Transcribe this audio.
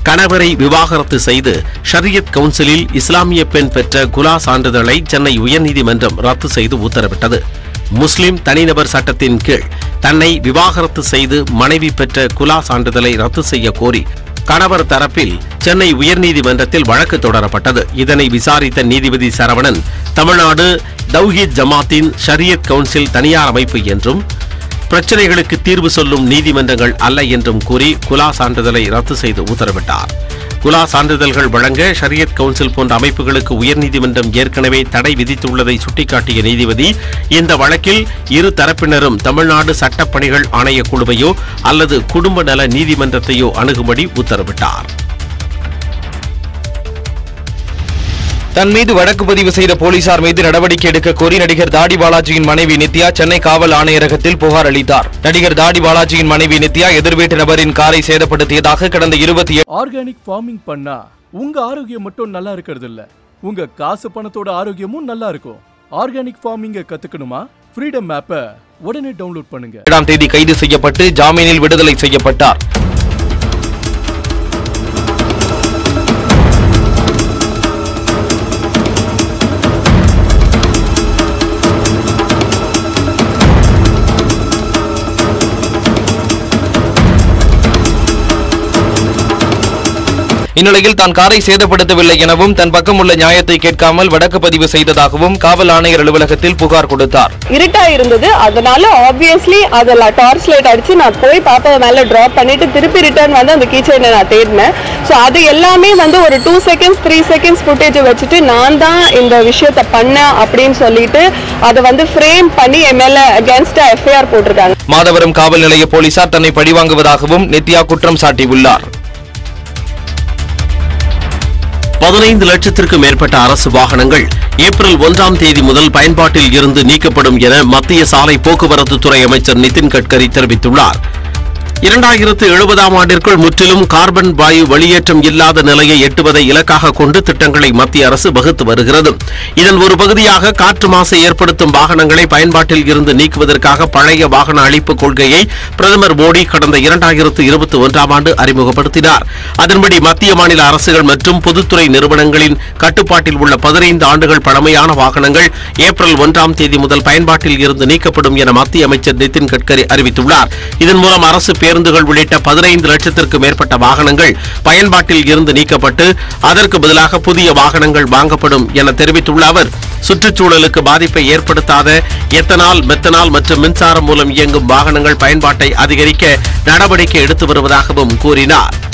கணவரை விவாகரத்து செய்து ஷரியத் கவுன்சிலில் இஸ்லாமிய பெண் பெற்ற குலா சான்றிதழை சென்னை உயர்நீதிமன்றம் ரத்து செய்து உத்தரவிட்டது முஸ்லிம் தனிநபர் சட்டத்தின் கீழ் தன்னை விவாகரத்து செய்து மனைவி பெற்ற குலா சான்றிதழை ரத்து செய்ய கோரி கணவர் தரப்பில் சென்னை உயர்நீதிமன்றத்தில் வழக்கு தொடரப்பட்டது இதனை விசாரித்த நீதிபதி சரவணன் தமிழ்நாடு தௌஹீத் ஜமாத்தின் ஷரியத் கவுன்சில் தனியார் அமைப்பு என்றும் பிரச்சனைகளுக்கு தீர்வு சொல்லும் நீதிமன்றங்கள் அல்ல என்றும் கூறி குலா சான்றிதழை ரத்து செய்து உத்தரவிட்டார் குலா சான்றிதழ்கள் வழங்க ஷரியத் கவுன்சில் போன்ற அமைப்புகளுக்கு உயர்நீதிமன்றம் ஏற்கனவே தடை விதித்துள்ளதை சுட்டிக்காட்டிய நீதிபதி இந்த வழக்கில் இரு தரப்பினரும் தமிழ்நாடு சட்டப்பணிகள் ஆணையக் குழுவையோ அல்லது குடும்ப நல நீதிமன்றத்தையோ அணுகும்படி உத்தரவிட்டார் தன் மீது வழக்கு பதிவு செய்த போலீசார் மீது நடவடிக்கை எடுக்க கோரி நடிகர் தாடி பாலாஜியின் மனைவி நித்யா சென்னை காவல் ஆணையரகத்தில் புகார் அளித்தார் நடிகர் தாடி பாலாஜியின் மனைவி நித்யா எதிர்வீட்டு நபரின் காரை சேதப்படுத்தியதாக கடந்த இருபத்தி ஆர்கானிக் ஃபார்மிங் பண்ணா உங்க ஆரோக்கியம் மட்டும் நல்லா இருக்கிறது இல்ல உங்க காசு பணத்தோட ஆரோக்கியமும் நல்லா இருக்கும் ஆர்கானிக் ஃபார்மிங்க கத்துக்கணுமா ஃப்ரீடம் ஆப்பை உடனே டவுன்லோட் பண்ணுங்க ஏழாம் தேதி கைது செய்யப்பட்டு ஜாமீனில் விடுதலை செய்யப்பட்டார் இந்நிலையில் தான் காரை சேதப்படுத்தவில்லை எனவும் தன் பக்கம் உள்ள நியாயத்தை கேட்காமல் வழக்கு பதிவு செய்ததாகவும் காவல் ஆணையர் அலுவலகத்தில் புகார் கொடுத்தார் இருட்டா இருந்தது அதனால ஆப்வியஸ்லி அதில் டார்ச் லைட் அடிச்சு நான் போய் பாப்பா மேல டிராப் பண்ணிட்டு திருப்பி ரிட்டர்ன் வந்து அந்த கீச்சைனை நான் தேடினேன் ஸோ அது எல்லாமே வந்து ஒரு two seconds three seconds footage வச்சுட்டு நான் தான் இந்த விஷயத்த பண்ணேன் அப்படின்னு சொல்லிட்டு அதை வந்து ஃப்ரேம் பண்ணி என் மேல அகேன்ஸ்டா எஃப்ஐஆர் போட்டிருக்காங்க மாதவரம் காவல் நிலைய போலீசார் தன்னை பழிவாங்குவதாகவும் நித்யா குற்றம் சாட்டியுள்ளார் பதினைந்து லட்சத்திற்கும் மேற்பட்ட அரசு வாகனங்கள் ஏப்ரல் ஒன்றாம் தேதி முதல் பயன்பாட்டில் இருந்து நீக்கப்படும் என மத்திய சாலை போக்குவரத்து துறை அமைச்சர் நிதின் கட்கரி தெரிவித்துள்ளார் இரண்டாயிரத்து எழுபதாம் ஆண்டிற்குள் முற்றிலும் கார்பன் வாயு வெளியேற்றம் இல்லாத நிலையை எட்டுவதை இலக்காக கொண்டு திட்டங்களை மத்திய அரசு வகுத்து வருகிறது இதன் ஒரு பகுதியாக காற்று மாசை ஏற்படுத்தும் வாகனங்களை பயன்பாட்டில் இருந்து நீக்குவதற்காக பழைய வாகன அழிப்பு கொள்கையை பிரதமர் மோடி கடந்த இரண்டாயிரத்து இருபத்தி ஒன்றாம் ஆண்டு அறிமுகப்படுத்தினார் அதன்படி மத்திய மாநில அரசுகள் மற்றும் பொதுத்துறை நிறுவனங்களின் கட்டுப்பாட்டில் உள்ள பதினைந்து ஆண்டுகள் பழமையான வாகனங்கள் ஏப்ரல் ஒன்றாம் தேதி முதல் பயன்பாட்டில் இருந்து நீக்கப்படும் என மத்திய அமைச்சர் நிதின் கட்கரி அறிவித்துள்ளார் இதன் மூலம் அரசு பேருந்துகள் உள்ளிட்ட பதினைந்து லட்சத்திற்கு மேற்பட்ட வாகனங்கள் பயன்பாட்டில் இருந்து நீக்கப்பட்டு அதற்கு பதிலாக புதிய வாகனங்கள் வாங்கப்படும் என தெரிவித்துள்ள அவர் சுற்றுச்சூழலுக்கு பாதிப்பை ஏற்படுத்தாத எத்தனால் மெத்தனால் மற்றும் மின்சாரம் மூலம் இயங்கும் வாகனங்கள் பயன்பாட்டை அதிகரிக்க நடவடிக்கை எடுத்து வருவதாகவும் கூறினார்